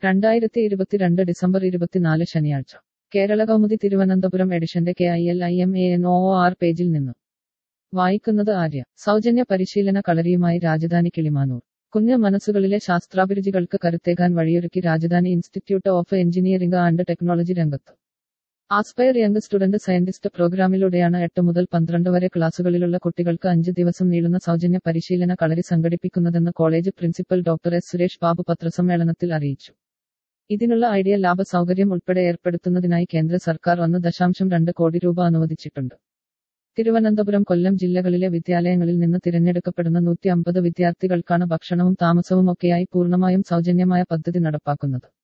രണ്ടായിരത്തി ഇരുപത്തിരണ്ട് ഡിസംബർ ഇരുപത്തിനാല് ശനിയാഴ്ച കേരള കൗമുദി തിരുവനന്തപുരം എഡിഷന്റെ K I L I M A N O R പേജിൽ നിന്ന് വായിക്കുന്നത് ആര്യ സൗജന്യ പരിശീലന കളരിയുമായി രാജധാനി കിളിമാനൂർ കുഞ്ഞു മനസ്സുകളിലെ ശാസ്ത്രാഭിരുചികൾക്ക് കരുത്തേകാൻ വഴിയൊരുക്കി Rajadhani institute of engineering and technology രംഗത്ത് ആസ്പയർ യങ് സ്റ്റുഡന്റ് സയന്റിസ്റ്റ് പ്രോഗ്രാമിലൂടെയാണ് എട്ട് മുതൽ പന്ത്രണ്ട് വരെ ക്ലാസുകളിലുള്ള കുട്ടികൾക്ക് അഞ്ച് ദിവസം നീളുന്ന സൗജന്യ പരിശീലന കളരി സംഘടിപ്പിക്കുന്നതെന്ന് college principal doctor S Suresh Babu പത്രസമ്മേളനത്തിൽ അറിയിച്ചു ഇതിനുള്ള ഐഡിയ ലാഭ സൗകര്യം ഉൾപ്പെടെ ഏർപ്പെടുത്തുന്നതിനായി കേന്ദ്ര സർക്കാർ ഒന്ന് ദശാംശം രണ്ട് കോടി രൂപ അനുവദിച്ചിട്ടുണ്ട് തിരുവനന്തപുരം കൊല്ലം ജില്ലകളിലെ വിദ്യാലയങ്ങളിൽ നിന്ന് തിരഞ്ഞെടുക്കപ്പെടുന്ന നൂറ്റി അമ്പത് വിദ്യാർത്ഥികൾക്കാണ് ഭക്ഷണവും താമസവുമൊക്കെയായി പൂർണ്ണമായും സൗജന്യമായ പദ്ധതി നടപ്പാക്കുന്നത്